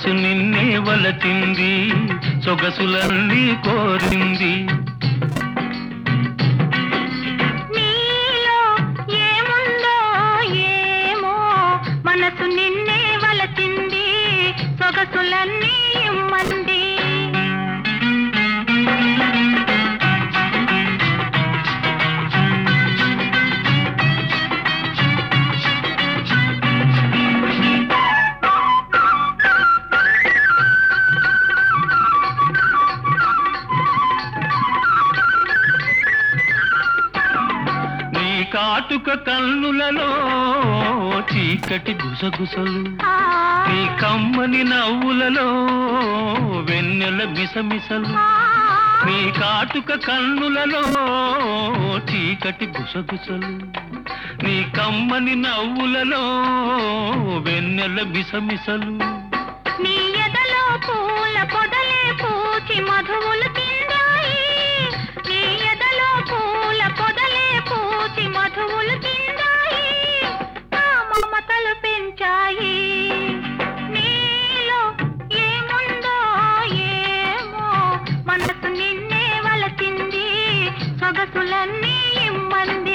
మనసు నిన్నే వలచింది సొగసులన్నీ కోరింది నీలో ఏముందో ఏమో మనసు నిన్నే వలచింది సొగసులన్నీ ఇమ్మంది నీ కాటుక కన్నులలో చీకటి గుసగుసలు ఆ, నీ కమ్మని నవ్వులలో వెన్నెల మిసమిసలు ఆ, నీ కాటుక కన్నులలో చీకటి గుసగుసలు నీ కమ్మని నవ్వులలో వెన్నెల మిసమిసలు నీ ఎదలో పూల పొదలే పూచి మధువులు తిందాయి నీ ఎదలో పూల పొదలే పూచి మధువులు తిందాయి నా మమతలు పెంచాయి నీలో ఏముందో ఏమో మనసు నిన్నే వలచింది సొగసులన్నీ ఇమ్మంది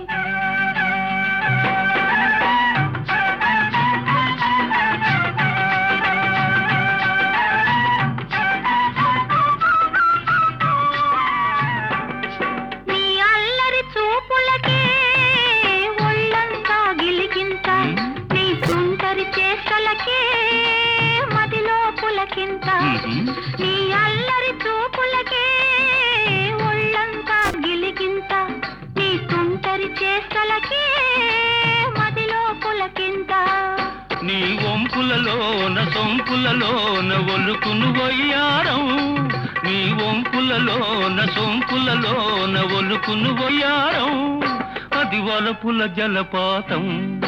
నీ అల్లరి చూపులకే ఒళ్ళంతా గిలికింత నీ సుందరి చేష్టలకే మదిలో పులకింత నీ అల్లరి చూపులకే ఒళ్ళంతా గిలికింత నీ సుందరి చేష్టలకే మదిలో పులకింత నీ వంపులలోన సొంపులలోన ఒలుకును వయ్యారం నీ వంపులలోన సొంపులలోన ఒలుకును వయ్యారం అది వలపుల జలపాతం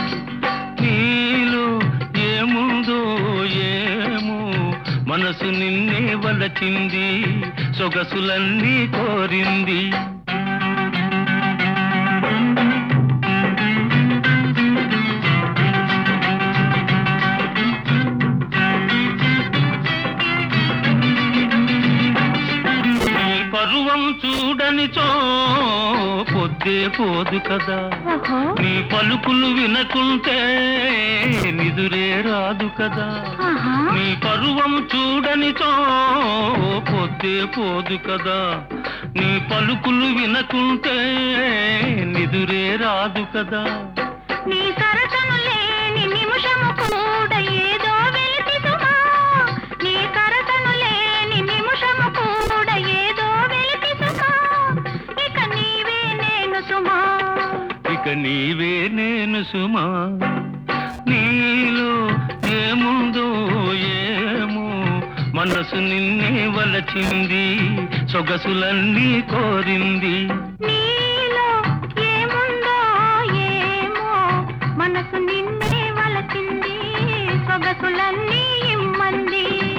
నీలో ఏముందో ఏమో మనసు నిన్నే వలచింది సొగసులన్నీ కోరింది నీ పరువం చూడనిచో పొద్దే పోదు కదా ఓహో నీ పలుకులు వినకుంటే నిదురే రాదు కదా ఆహా నీ పరువం చూడనిచో పొద్దే పోదు కదా నీ పలుకులు వినకుంటే నిదురే రాదు కదా నీ సరసను లేని నిమిషము కూడా ఏదో వెలితి సుమా నీ సరసను లేని నిమిషము కూడా ఏదో వెలితి సుమా ఇక నీవే నేను సుమా ఇక నీవే నేను సుమా నీలో ఏముందో ఏమో మనసు నిన్నే వలచింది సొగసులన్నీ కోరింది నీలో ఏముందో ఏమో మనసు నిన్నే వలచింది సొగసులన్నీ ఇమ్మంది